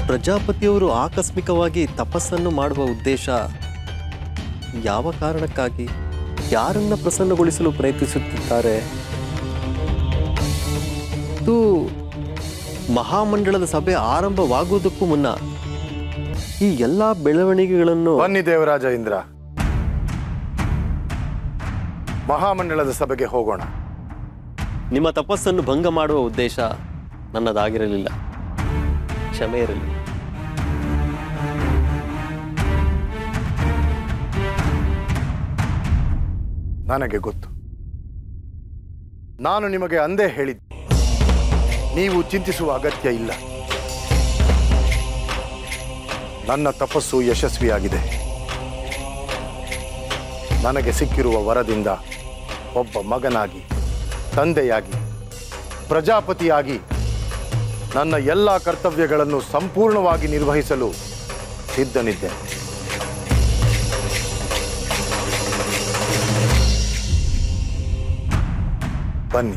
ಪ್ರಜಾಪತಿಯವರು ಆಕಸ್ಮಿಕವಾಗಿ ತಪಸ್ಸನ್ನು ಮಾಡುವ ಉದ್ದೇಶ ಯಾವ ಕಾರಣಕ್ಕಾಗಿ ಯಾರನ್ನ ಪ್ರಸನ್ನಗೊಳಿಸಲು ಪ್ರಯತ್ನಿಸುತ್ತಿದ್ದಾರೆ ಇದು ಮಹಾಮಂಡಳದ ಸಭೆ ಆರಂಭವಾಗುವುದಕ್ಕೂ ಮುನ್ನ ಈ ಎಲ್ಲ ಬೆಳವಣಿಗೆಗಳನ್ನು ಬನ್ನಿ ದೇವರಾಜ ಇಂದ್ರ ಮಹಾಮಂಡಳದ ಸಭೆಗೆ ಹೋಗೋಣ ನಿಮ್ಮ ತಪಸ್ಸನ್ನು ಭಂಗ ಮಾಡುವ ಉದ್ದೇಶ ನನ್ನದಾಗಿರಲಿಲ್ಲ ಕ್ಷಮೆ ಇರಲಿ ನನಗೆ ಗೊತ್ತು ನಾನು ನಿಮಗೆ ಅಂದೇ ಹೇಳಿದ್ದೆ ನೀವು ಚಿಂತಿಸುವ ಅಗತ್ಯ ಇಲ್ಲ ನನ್ನ ತಪಸ್ಸು ಯಶಸ್ವಿಯಾಗಿದೆ ನನಗೆ ಸಿಕ್ಕಿರುವ ವರದಿಂದ ಒಬ್ಬ ಮಗನಾಗಿ ತಂದೆಯಾಗಿ ಪ್ರಜಾಪತಿಯಾಗಿ ನನ್ನ ಎಲ್ಲ ಕರ್ತವ್ಯಗಳನ್ನು ಸಂಪೂರ್ಣವಾಗಿ ನಿರ್ವಹಿಸಲು ಸಿದ್ಧನಿದ್ದೆ ಬನ್ನಿ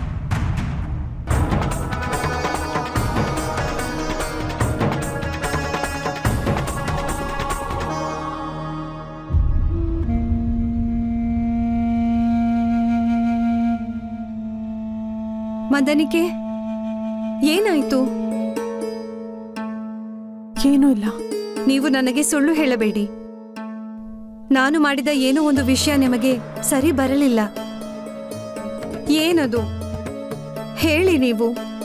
ಮದನಿಕೆ ಏನಾಯ್ತು ಏನೂ ಇಲ್ಲ ನೀವು ನನಗೆ ಸುಳ್ಳು ಹೇಳಬೇಡಿ ನಾನು ಮಾಡಿದ ಏನೋ ಒಂದು ವಿಷಯ ನಿಮಗೆ ಸರಿ ಬರಲಿಲ್ಲ ಏನದು ಹೇಳಿ ನೀವು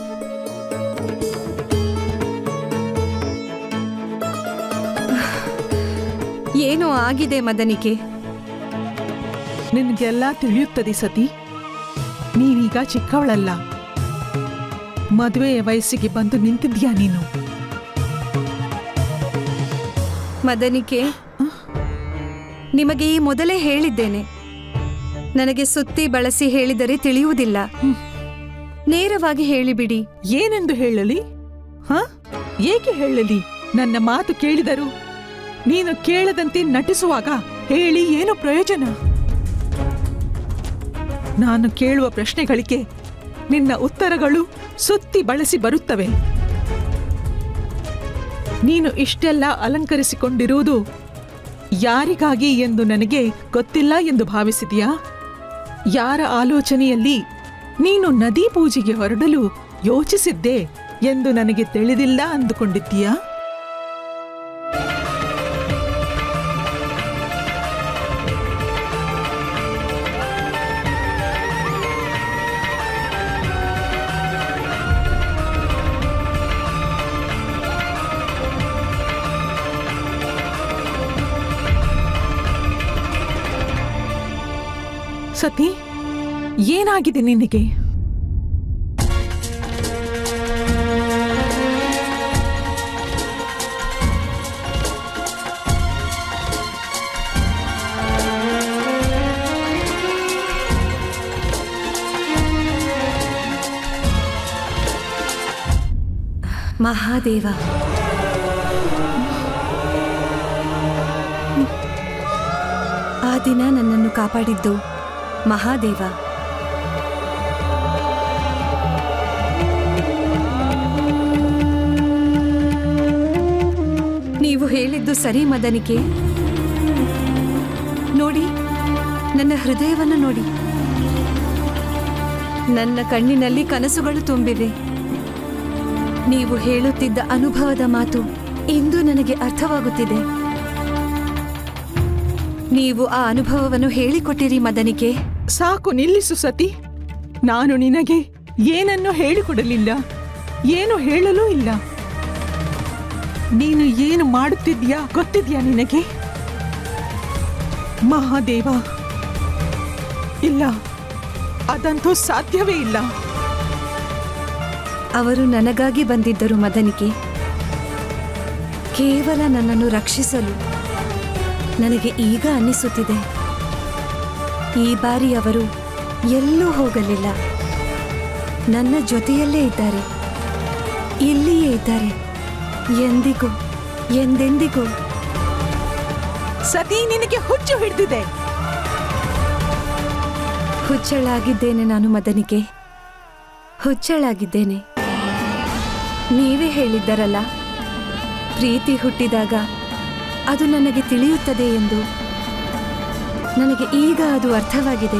ಏನೋ ಆಗಿದೆ ಮದನಿಕೆ ನಿನಗೆಲ್ಲ ತಿಳಿಯುತ್ತದೆ ಸತಿ ನೀನೀಗ ಚಿಕ್ಕವಳಲ್ಲ ಮದುವೆಯ ವಯಸ್ಸಿಗೆ ಬಂದು ನಿಂತಿದ್ಯಾ ನೀನು ಮದನಿಕೆ ನಿಮಗೆ ಈ ಮೊದಲೇ ಹೇಳಿದ್ದೇನೆ ನನಗೆ ಸುತ್ತಿ ಬಳಸಿ ಹೇಳಿದರೆ ತಿಳಿಯುವುದಿಲ್ಲ ನೇರವಾಗಿ ಹೇಳಿಬಿಡಿ ಏನೆಂದು ಹೇಳಲಿ ಹ ಏಕೆ ಹೇಳಲಿ ನನ್ನ ಮಾತು ಕೇಳಿದರು ನೀನು ಕೇಳದಂತೆ ನಟಿಸುವಾಗ ಹೇಳಿ ಏನು ಪ್ರಯೋಜನ ನಾನು ಕೇಳುವ ಪ್ರಶ್ನೆಗಳಿಗೆ ನಿನ್ನ ಉತ್ತರಗಳು ಸುತ್ತಿ ಬಳಸಿ ಬರುತ್ತವೆ ನೀನು ಇಷ್ಟೆಲ್ಲ ಅಲಂಕರಿಸಿಕೊಂಡಿರುವುದು ಯಾರಿಗಾಗಿ ಎಂದು ನನಗೆ ಗೊತ್ತಿಲ್ಲ ಎಂದು ಭಾವಿಸಿದೆಯಾ ಯಾರ ಆಲೋಚನೆಯಲ್ಲಿ ನೀನು ನದಿ ಪೂಜೆಗೆ ಹೊರಡಲು ಯೋಚಿಸಿದ್ದೆ ಎಂದು ನನಗೆ ತಿಳಿದಿಲ್ಲ ಅಂದುಕೊಂಡಿದ್ದೀಯಾ ಸತಿ ಏನಾಗಿದೆ ನಿನಗೆ ಮಹಾದೇವ ಆ ದಿನ ನನ್ನನ್ನು ಕಾಪಾಡಿದ್ದು ಮಹಾದೇವ ನೀವು ಹೇಳಿದ್ದು ಸರಿ ಮದನಿಕೆ ನೋಡಿ ನನ್ನ ಹೃದಯವನ್ನು ನೋಡಿ ನನ್ನ ಕಣ್ಣಿನಲ್ಲಿ ಕನಸುಗಳು ತುಂಬಿವೆ ನೀವು ಹೇಳುತ್ತಿದ್ದ ಅನುಭವದ ಮಾತು ಇಂದು ನನಗೆ ಅರ್ಥವಾಗುತ್ತಿದೆ ನೀವು ಆ ಅನುಭವವನ್ನು ಹೇಳಿಕೊಟ್ಟಿರಿ ಮದನಿಕೆ ಸಾಕು ನಿಲ್ಲಿಸು ಸತಿ ನಾನು ನಿನಗೆ ಏನನ್ನು ಹೇಳಿಕೊಡಲಿಲ್ಲ ಏನು ಹೇಳಲೂ ಇಲ್ಲ ನೀನು ಏನು ಮಾಡುತ್ತಿದ್ಯಾ ಗೊತ್ತಿದ್ಯಾ ನಿನಗೆ ಮಹಾದೇವ ಇಲ್ಲ ಅದಂತೂ ಸಾಧ್ಯವೇ ಇಲ್ಲ ಅವರು ನನಗಾಗಿ ಬಂದಿದ್ದರು ಮದನಿಕೆ ಕೇವಲ ನನ್ನನ್ನು ರಕ್ಷಿಸಲು ನನಗೆ ಈಗ ಅನ್ನಿಸುತ್ತಿದೆ ಈ ಬಾರಿ ಅವರು ಎಲ್ಲೂ ಹೋಗಲಿಲ್ಲ ನನ್ನ ಜೊತೆಯಲ್ಲೇ ಇದ್ದಾರೆ ಇಲ್ಲಿಯೇ ಇದ್ದಾರೆ ಎಂದಿಗೂ ಎಂದೆಂದಿಗೂ ಸತಿ ನಿನಗೆ ಹುಚ್ಚು ಹಿಡಿದಿದೆ ಹುಚ್ಚಳಾಗಿದ್ದೇನೆ ನಾನು ಮದನಿಕೆ ಹುಚ್ಚಳಾಗಿದ್ದೇನೆ ನೀವೇ ಹೇಳಿದ್ದರಲ್ಲ ಪ್ರೀತಿ ಹುಟ್ಟಿದಾಗ ಅದು ನನಗೆ ತಿಳಿಯುತ್ತದೆ ಎಂದು ನನಗೆ ಈಗ ಅದು ಅರ್ಥವಾಗಿದೆ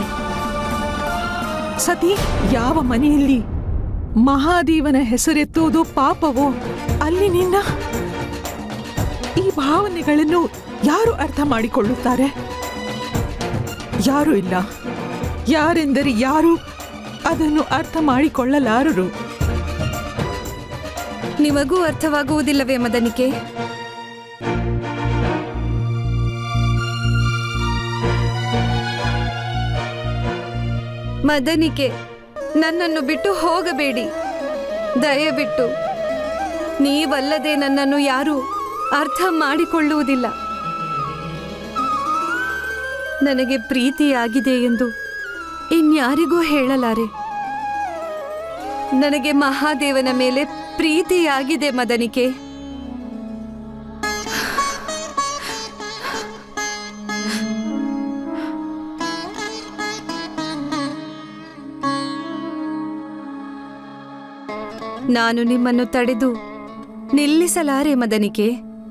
ಸತಿ ಯಾವ ಮನೆಯಲ್ಲಿ ಮಹಾದೇವನ ಹೆಸರೆತ್ತುವುದು ಪಾಪವೋ ಅಲ್ಲಿ ನಿನ್ನ ಈ ಭಾವನೆಗಳನ್ನು ಯಾರು ಅರ್ಥ ಮಾಡಿಕೊಳ್ಳುತ್ತಾರೆ ಯಾರು ಇಲ್ಲ ಯಾರೆಂದರೆ ಯಾರು ಅದನ್ನು ಅರ್ಥ ಮಾಡಿಕೊಳ್ಳಲಾರರು ನಿಮಗೂ ಅರ್ಥವಾಗುವುದಿಲ್ಲವೇ ಮದನಿಕೆ ಮದನಿಕೆ ನನ್ನನ್ನು ಬಿಟ್ಟು ಹೋಗಬೇಡಿ ದಯವಿಟ್ಟು ನೀವಲ್ಲದೆ ನನ್ನನ್ನು ಯಾರೂ ಅರ್ಥ ಮಾಡಿಕೊಳ್ಳುವುದಿಲ್ಲ ನನಗೆ ಪ್ರೀತಿಯಾಗಿದೆ ಎಂದು ಇನ್ಯಾರಿಗೂ ಹೇಳಲಾರೆ ನನಗೆ ಮಹಾದೇವನ ಮೇಲೆ ಪ್ರೀತಿಯಾಗಿದೆ ಮದನಿಕೆ ನಾನು ನಿಮ್ಮನ್ನು ತಡೆದು ನಿಲ್ಲಿಸಲಾರೆ ಮದನಿಕೆ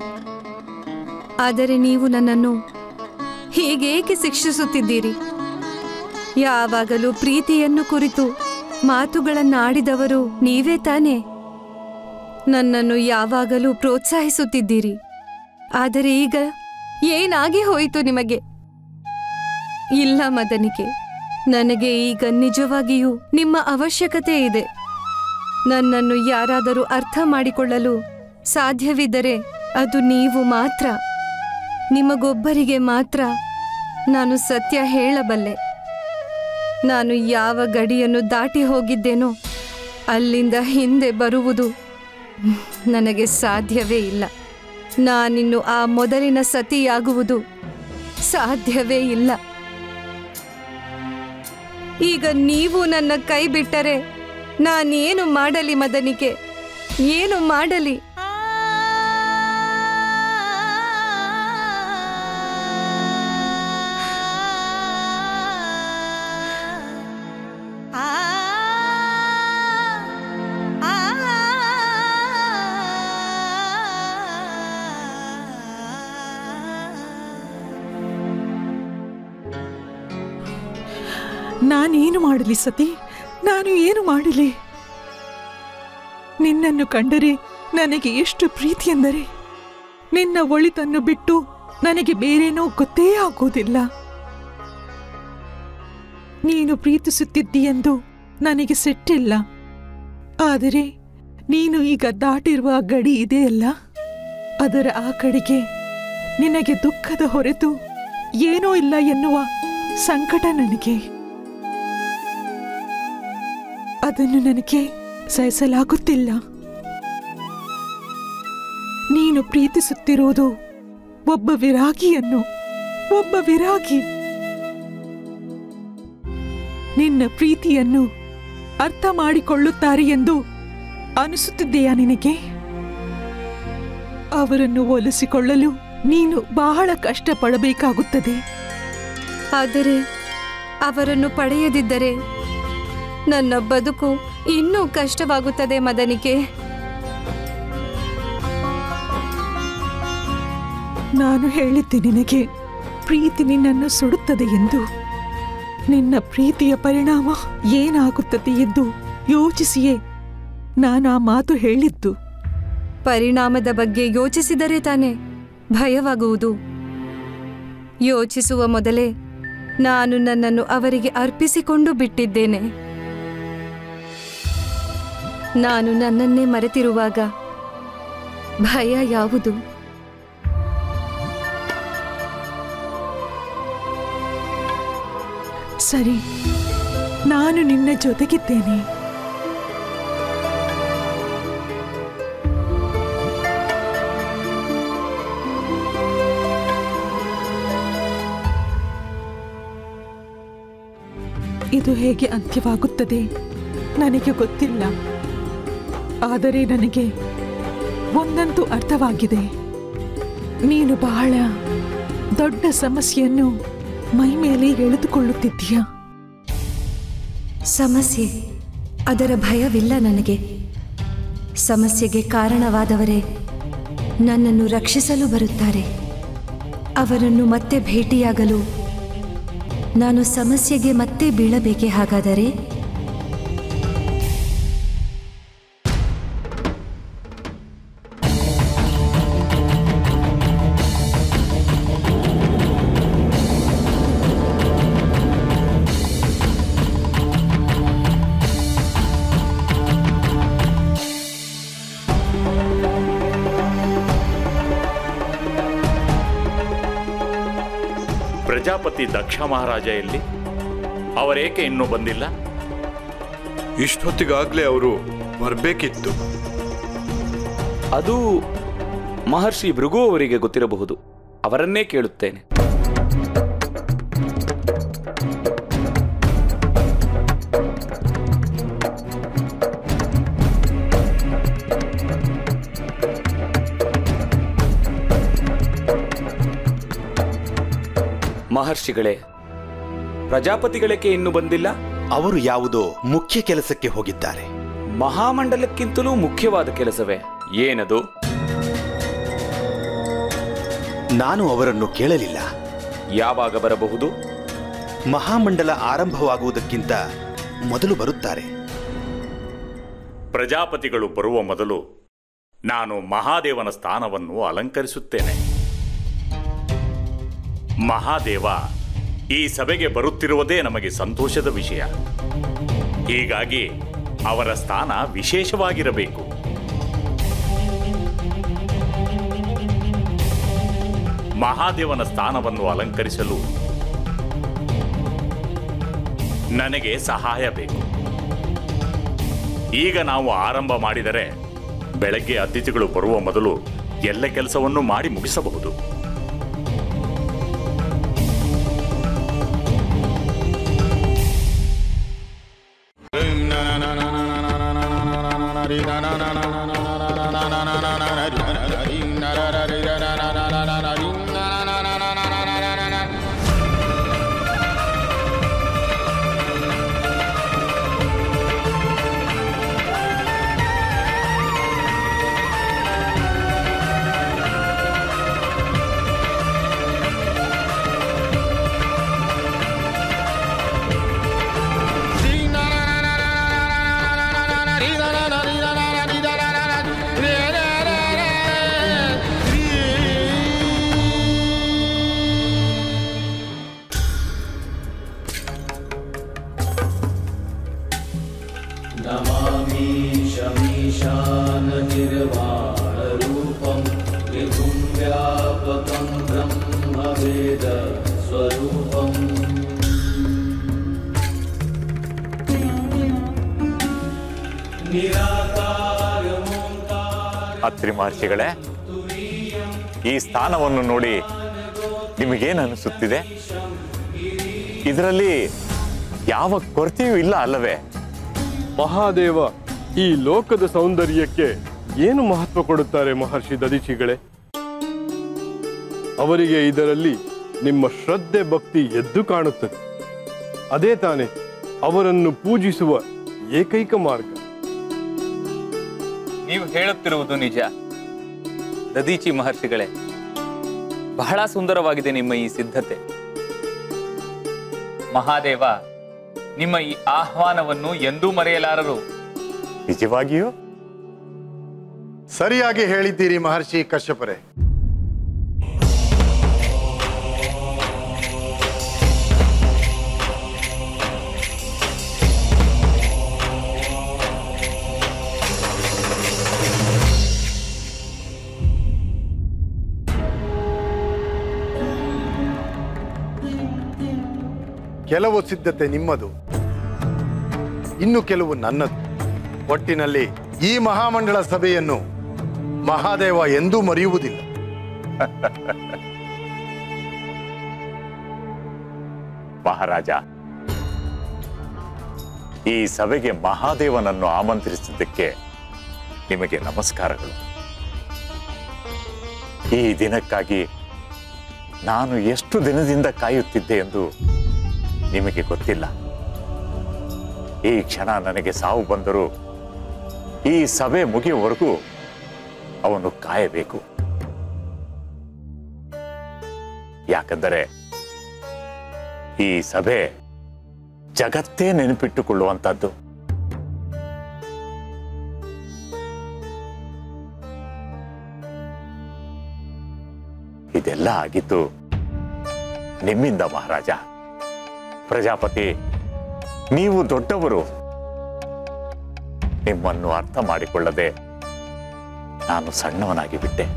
ಆದರೆ ನೀವು ನನ್ನನ್ನು ಹೀಗೇಕೆ ಶಿಕ್ಷಿಸುತ್ತಿದ್ದೀರಿ ಯಾವಾಗಲೂ ಪ್ರೀತಿಯನ್ನು ಕುರಿತು ಮಾತುಗಳನ್ನಾಡಿದವರು ನೀವೇ ತಾನೇ ನನ್ನನ್ನು ಯಾವಾಗಲೂ ಪ್ರೋತ್ಸಾಹಿಸುತ್ತಿದ್ದೀರಿ ಆದರೆ ಈಗ ಏನಾಗಿ ಹೋಯಿತು ನಿಮಗೆ ಇಲ್ಲ ಮದನಿಕೆ ನನಗೆ ಈಗ ನಿಜವಾಗಿಯೂ ನಿಮ್ಮ ಅವಶ್ಯಕತೆ ಇದೆ ನನ್ನನ್ನು ಯಾರಾದರೂ ಅರ್ಥ ಮಾಡಿಕೊಳ್ಳಲು ಸಾಧ್ಯವಿದ್ದರೆ ಅದು ನೀವು ಮಾತ್ರ ನಿಮಗೊಬ್ಬರಿಗೆ ಮಾತ್ರ ನಾನು ಸತ್ಯ ಹೇಳಬಲ್ಲೆ ನಾನು ಯಾವ ಗಡಿಯನ್ನು ದಾಟಿ ಹೋಗಿದ್ದೇನೋ ಅಲ್ಲಿಂದ ಹಿಂದೆ ಬರುವುದು ನನಗೆ ಸಾಧ್ಯವೇ ಇಲ್ಲ ನಾನಿನ್ನು ಆ ಮೊದಲಿನ ಸತಿಯಾಗುವುದು ಸಾಧ್ಯವೇ ಇಲ್ಲ ಈಗ ನೀವು ನನ್ನ ಕೈ ಬಿಟ್ಟರೆ ನಾನೇನು ಮಾಡಲಿ ಮದನಿಕೆ ಏನು ಮಾಡಲಿ ನಾನೇನು ಮಾಡಲಿ ಸತಿ ನಾನು ಏನು ಮಾಡಲಿ ನಿನ್ನನ್ನು ಕಂಡರೆ ನನಗೆ ಎಷ್ಟು ಪ್ರೀತಿ ಎಂದರೆ ನಿನ್ನ ಒಳಿತನ್ನು ಬಿಟ್ಟು ನನಗೆ ಬೇರೇನೋ ಗೊತ್ತೇ ಆಗುವುದಿಲ್ಲ ನೀನು ಪ್ರೀತಿಸುತ್ತಿದ್ದೀಯೆಂದು ನನಗೆ ಸೆಟ್ಟಿಲ್ಲ ಆದರೆ ನೀನು ಈಗ ದಾಟಿರುವ ಗಡಿ ಇದೆಯಲ್ಲ ಅದರ ಆ ಕಡೆಗೆ ನಿನಗೆ ದುಃಖದ ಹೊರತು ಏನೂ ಇಲ್ಲ ಎನ್ನುವ ಸಂಕಟ ನನಗೆ ಅದನ್ನು ನನಗೆ ಸಹಿಸಲಾಗುತ್ತಿಲ್ಲ ನೀನು ಪ್ರೀತಿಸುತ್ತಿರುವುದು ಒಬ್ಬ ವಿರಾಗಿಯನ್ನು ಒಬ್ಬ ವಿರಾಗಿ ನಿನ್ನ ಪ್ರೀತಿಯನ್ನು ಅರ್ಥ ಮಾಡಿಕೊಳ್ಳುತ್ತಾರೆ ಎಂದು ಅನಿಸುತ್ತಿದೆಯಾ ನಿನಗೆ ಅವರನ್ನು ಒಲಿಸಿಕೊಳ್ಳಲು ನೀನು ಬಹಳ ಕಷ್ಟಪಡಬೇಕಾಗುತ್ತದೆ ಆದರೆ ಅವರನ್ನು ಪಡೆಯದಿದ್ದರೆ ನನ್ನ ಬದುಕು ಇನ್ನೂ ಕಷ್ಟವಾಗುತ್ತದೆ ಮದನಿಕೆ ನಾನು ಹೇಳಿದ್ದೆ ನಿನಗೆ ಪ್ರೀತಿ ನಿನ್ನನ್ನು ಸುಡುತ್ತದೆ ಎಂದು ನಿನ್ನ ಪ್ರೀತಿಯ ಪರಿಣಾಮ ಏನಾಗುತ್ತದೆ ಎಂದು ಯೋಚಿಸಿಯೇ ನಾನು ಆ ಮಾತು ಹೇಳಿದ್ದು ಪರಿಣಾಮದ ಬಗ್ಗೆ ಯೋಚಿಸಿದರೆ ತಾನೇ ಭಯವಾಗುವುದು ಯೋಚಿಸುವ ಮೊದಲೇ ನಾನು ನನ್ನನ್ನು ಅವರಿಗೆ ಅರ್ಪಿಸಿಕೊಂಡು ಬಿಟ್ಟಿದ್ದೇನೆ ನಾನು ನನ್ನನ್ನೇ ಮರೆತಿರುವಾಗ ಭಯ ಯಾವುದು ಸರಿ ನಾನು ನಿನ್ನ ಜೊತೆಗಿದ್ದೇನೆ ಇದು ಹೇಗೆ ಅಂತ್ಯವಾಗುತ್ತದೆ ನನಗೆ ಗೊತ್ತಿಲ್ಲ ಆದರೆ ನನಗೆ ಒಂದಂತೂ ಅರ್ಥವಾಗಿದೆ ನೀನು ಬಹಳ ದೊಡ್ಡ ಸಮಸ್ಯೆಯನ್ನು ಮೈ ಮೇಲೆ ಎಳೆದುಕೊಳ್ಳುತ್ತಿದ್ದೀಯ ಸಮಸ್ಯೆ ಅದರ ಭಯವಿಲ್ಲ ನನಗೆ ಸಮಸ್ಯೆಗೆ ಕಾರಣವಾದವರೇ ನನ್ನನ್ನು ರಕ್ಷಿಸಲು ಬರುತ್ತಾರೆ ಅವರನ್ನು ಮತ್ತೆ ಭೇಟಿಯಾಗಲು ನಾನು ಸಮಸ್ಯೆಗೆ ಮತ್ತೆ ಬೀಳಬೇಕೆ ಹಾಗಾದರೆ ಪ್ರಜಾಪತಿ ದಕ್ಷ ಮಹಾರಾಜ ಎಲ್ಲಿ ಅವರೇಕೆ ಇನ್ನೂ ಬಂದಿಲ್ಲ ಇಷ್ಟೊತ್ತಿಗಾಗ್ಲೇ ಅವರು ಬರಬೇಕಿತ್ತು ಅದು ಮಹರ್ಷಿ ಭೃಗು ಅವರಿಗೆ ಗೊತ್ತಿರಬಹುದು ಅವರನ್ನೇ ಕೇಳುತ್ತೇನೆ ಮಹರ್ಷಿಗಳೇ ಪ್ರಜಾಪತಿಗಳೇಕೆ ಇನ್ನೂ ಬಂದಿಲ್ಲ ಅವರು ಯಾವುದೋ ಮುಖ್ಯ ಕೆಲಸಕ್ಕೆ ಹೋಗಿದ್ದಾರೆ ಮಹಾಮಂಡಲಕ್ಕಿಂತಲೂ ಮುಖ್ಯವಾದ ಕೆಲಸವೇ ಏನದು ನಾನು ಅವರನ್ನು ಕೇಳಲಿಲ್ಲ ಯಾವಾಗ ಬರಬಹುದು ಮಹಾಮಂಡಲ ಆರಂಭವಾಗುವುದಕ್ಕಿಂತ ಮೊದಲು ಬರುತ್ತಾರೆ ಪ್ರಜಾಪತಿಗಳು ಬರುವ ಮೊದಲು ನಾನು ಮಹಾದೇವನ ಸ್ಥಾನವನ್ನು ಅಲಂಕರಿಸುತ್ತೇನೆ ಮಹಾದೇವ ಈ ಸಭೆಗೆ ಬರುತ್ತಿರುವುದೇ ನಮಗೆ ಸಂತೋಷದ ವಿಷಯ ಹೀಗಾಗಿ ಅವರ ಸ್ಥಾನ ವಿಶೇಷವಾಗಿರಬೇಕು ಮಹಾದೇವನ ಸ್ಥಾನವನ್ನು ಅಲಂಕರಿಸಲು ನನಗೆ ಸಹಾಯ ಬೇಕು ಈಗ ನಾವು ಆರಂಭ ಮಾಡಿದರೆ ಬೆಳಗ್ಗೆ ಅತಿಥಿಗಳು ಬರುವ ಮೊದಲು ಎಲ್ಲ ಕೆಲಸವನ್ನು ಮಾಡಿ ಮುಗಿಸಬಹುದು ಅತ್ರಿ ಮಹರ್ಷಿಗಳೇ ಈ ಸ್ಥಾನವನ್ನು ನೋಡಿ ನಿಮಗೇನು ಅನಿಸುತ್ತಿದೆ ಇದರಲ್ಲಿ ಯಾವ ಕೊರತೆಯೂ ಇಲ್ಲ ಅಲ್ಲವೇ ಮಹಾದೇವ ಈ ಲೋಕದ ಸೌಂದರ್ಯಕ್ಕೆ ಏನು ಮಹತ್ವ ಕೊಡುತ್ತಾರೆ ಮಹರ್ಷಿ ದದೀಚಿಗಳೇ ಅವರಿಗೆ ಇದರಲ್ಲಿ ನಿಮ್ಮ ಶ್ರದ್ಧೆ ಭಕ್ತಿ ಎದ್ದು ಕಾಣುತ್ತದೆ ಅದೇ ತಾನೇ ಅವರನ್ನು ಪೂಜಿಸುವ ಏಕೈಕ ಮಾರ್ಗ ನೀವು ಹೇಳುತ್ತಿರುವುದು ನಿಜ ದದೀಚಿ ಮಹರ್ಷಿಗಳೇ ಬಹಳ ಸುಂದರವಾಗಿದೆ ನಿಮ್ಮ ಈ ಸಿದ್ಧತೆ ಮಹಾದೇವ ನಿಮ್ಮ ಈ ಆಹ್ವಾನವನ್ನು ಎಂದೂ ಮರೆಯಲಾರರು ನಿಜವಾಗಿಯೂ ಸರಿಯಾಗಿ ಹೇಳಿದ್ದೀರಿ ಮಹರ್ಷಿ ಕಶ್ಯಪರೇ ಕೆಲವು ಸಿದ್ಧತೆ ನಿಮ್ಮದು ಇನ್ನು ಕೆಲವು ನನ್ನದು ಒಟ್ಟಿನಲ್ಲಿ ಈ ಮಹಾಮಂಡಳ ಸಭೆಯನ್ನು ಮಹಾದೇವ ಎಂದೂ ಮರೆಯುವುದಿಲ್ಲ ಮಹಾರಾಜ ಈ ಸಭೆಗೆ ಮಹಾದೇವನನ್ನು ಆಮಂತ್ರಿಸಿದ್ದಕ್ಕೆ ನಿಮಗೆ ನಮಸ್ಕಾರಗಳು ಈ ದಿನಕ್ಕಾಗಿ ನಾನು ಎಷ್ಟು ದಿನದಿಂದ ಕಾಯುತ್ತಿದ್ದೆ ಎಂದು ನಿಮಗೆ ಗೊತ್ತಿಲ್ಲ ಈ ಕ್ಷಣ ನನಗೆ ಸಾವು ಬಂದರೂ ಈ ಸಭೆ ಮುಗಿಯುವವರೆಗೂ ಅವನು ಕಾಯಬೇಕು ಯಾಕಂದರೆ ಈ ಸಭೆ ಜಗತ್ತೇ ನೆನಪಿಟ್ಟುಕೊಳ್ಳುವಂಥದ್ದು ಇದೆಲ್ಲ ಆಗಿದ್ದು ನಿಮ್ಮಿಂದ ಮಹಾರಾಜ ಪ್ರಜಾಪತಿ ನೀವು ದೊಡ್ಡವರು ನಿಮ್ಮನ್ನು ಅರ್ಥ ಮಾಡಿಕೊಳ್ಳದೆ ನಾನು ಸಣ್ಣವನಾಗಿ ಬಿಟ್ಟೆ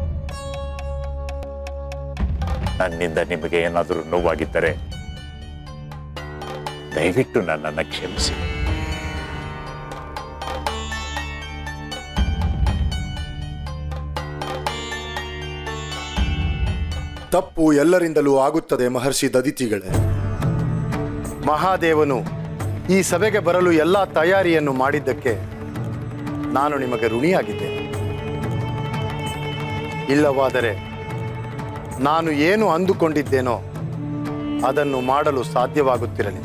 ನನ್ನಿಂದ ನಿಮಗೆ ಏನಾದರೂ ನೋವಾಗಿದ್ದರೆ ದಯವಿಟ್ಟು ನನ್ನನ್ನು ಕ್ಷಮಿಸಿ ತಪ್ಪು ಎಲ್ಲರಿಂದಲೂ ಆಗುತ್ತದೆ ಮಹರ್ಷಿ ದದಿತಿಗಳೇ ಮಹಾದೇವನು ಈ ಸಭೆಗೆ ಬರಲು ಎಲ್ಲ ತಯಾರಿಯನ್ನು ಮಾಡಿದ್ದಕ್ಕೆ ನಾನು ನಿಮಗೆ ಋಣಿಯಾಗಿದ್ದೇನೆ ಇಲ್ಲವಾದರೆ ನಾನು ಏನು ಅಂದುಕೊಂಡಿದ್ದೇನೋ ಅದನ್ನು ಮಾಡಲು ಸಾಧ್ಯವಾಗುತ್ತಿರಲಿಲ್ಲ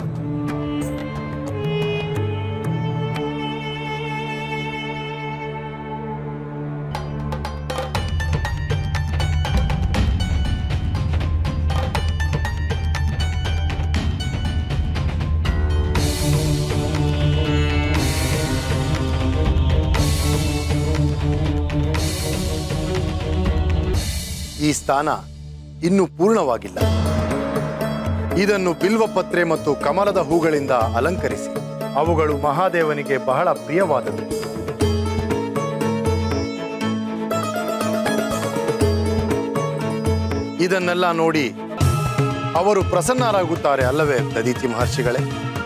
ಈ ಸ್ಥಾನ ಇನ್ನೂ ಪೂರ್ಣವಾಗಿಲ್ಲ ಇದನ್ನು ಬಿಲ್ವಪತ್ರೆ ಮತ್ತು ಕಮಲದ ಹೂಗಳಿಂದ ಅಲಂಕರಿಸಿ ಅವುಗಳು ಮಹಾದೇವನಿಗೆ ಬಹಳ ಪ್ರಿಯವಾದವು ಇದನ್ನೆಲ್ಲ ನೋಡಿ ಅವರು ಪ್ರಸನ್ನರಾಗುತ್ತಾರೆ ಅಲ್ಲವೇ ದದೀತಿ ಮಹರ್ಷಿಗಳೇ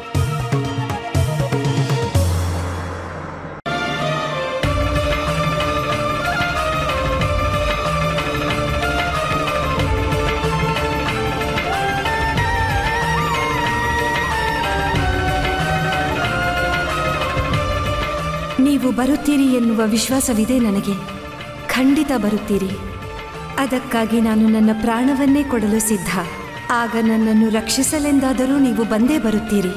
ನೀವು ಬರುತ್ತೀರಿ ಎನ್ನುವ ವಿಶ್ವಾಸವಿದೆ ನನಗೆ ಖಂಡಿತ ಬರುತ್ತೀರಿ ಅದಕ್ಕಾಗಿ ನಾನು ನನ್ನ ಪ್ರಾಣವನ್ನೇ ಕೊಡಲು ಸಿದ್ಧ ಆಗ ನನ್ನನ್ನು ರಕ್ಷಿಸಲೆಂದಾದರೂ ನೀವು ಬಂದೇ ಬರುತ್ತೀರಿ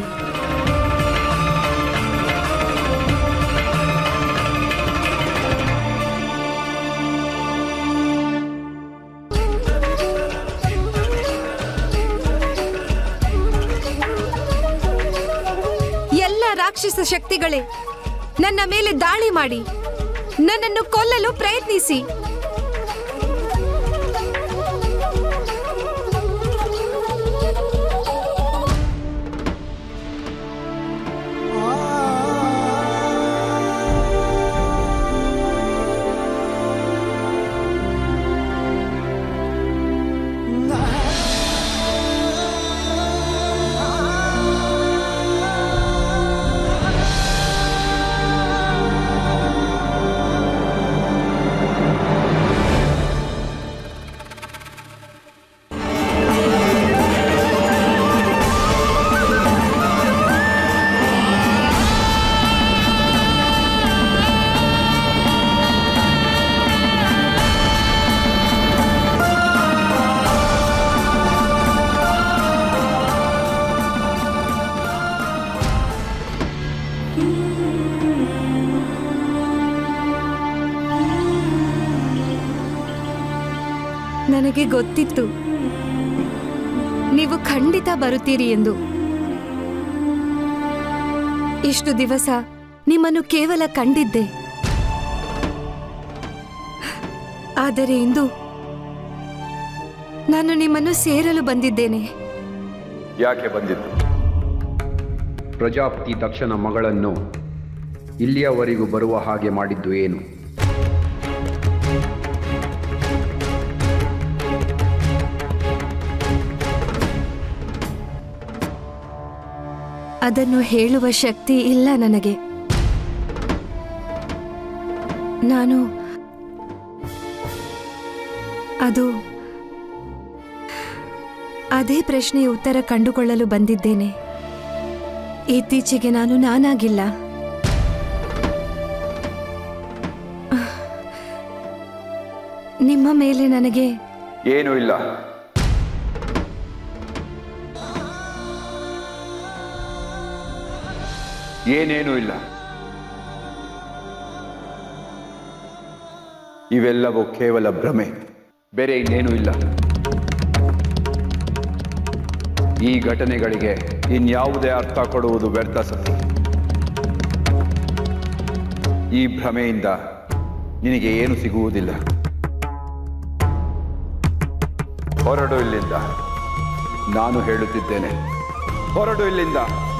ಎಲ್ಲ ರಾಕ್ಷಸ ಶಕ್ತಿಗಳೇ ನನ್ನ ಮೇಲೆ ದಾಳಿ ಮಾಡಿ ನನ್ನನ್ನು ಕೊಲ್ಲಲು ಪ್ರಯತ್ನಿಸಿ ನನಗೆ ಗೊತ್ತಿತ್ತು ನೀವು ಖಂಡಿತ ಬರುತ್ತೀರಿ ಎಂದು ಇಷ್ಟು ದಿವಸ ನಿಮ್ಮನ್ನು ಕೇವಲ ಕಂಡಿದ್ದೆ ಆದರೆ ಇಂದು ನಾನು ನಿಮ್ಮನ್ನು ಸೇರಲು ಬಂದಿದ್ದೇನೆ ಯಾಕೆ ಬಂದಿದ್ದು ಪ್ರಜಾಪತಿ ದಕ್ಷನ ಮಗಳನ್ನು ಇಲ್ಲಿಯವರೆಗೂ ಬರುವ ಹಾಗೆ ಮಾಡಿದ್ದು ಏನು ಅದನ್ನು ಹೇಳುವ ಶಕ್ತಿ ಇಲ್ಲ ನನಗೆ ನಾನು ಅದು ಅದೇ ಪ್ರಶ್ನೆಯ ಉತ್ತರ ಕಂಡುಕೊಳ್ಳಲು ಬಂದಿದ್ದೇನೆ ಇತ್ತೀಚೆಗೆ ನಾನು ನಾನಾಗಿಲ್ಲ ನಿಮ್ಮ ಮೇಲೆ ನನಗೆ ಏನೂ ಇಲ್ಲ ಏನೇನೂ ಇಲ್ಲ ಇವೆಲ್ಲವೂ ಕೇವಲ ಭ್ರಮೆ ಬೇರೆ ಇನ್ನೇನೂ ಇಲ್ಲ ಈ ಘಟನೆಗಳಿಗೆ ಇನ್ಯಾವುದೇ ಅರ್ಥ ಕೊಡುವುದು ವ್ಯರ್ಥ ಸತ್ತು ಈ ಭ್ರಮೆಯಿಂದ ನಿನಗೆ ಏನು ಸಿಗುವುದಿಲ್ಲ ಹೊರಡು ಇಲ್ಲಿಂದ ನಾನು ಹೇಳುತ್ತಿದ್ದೇನೆ ಹೊರಡು ಇಲ್ಲಿಂದ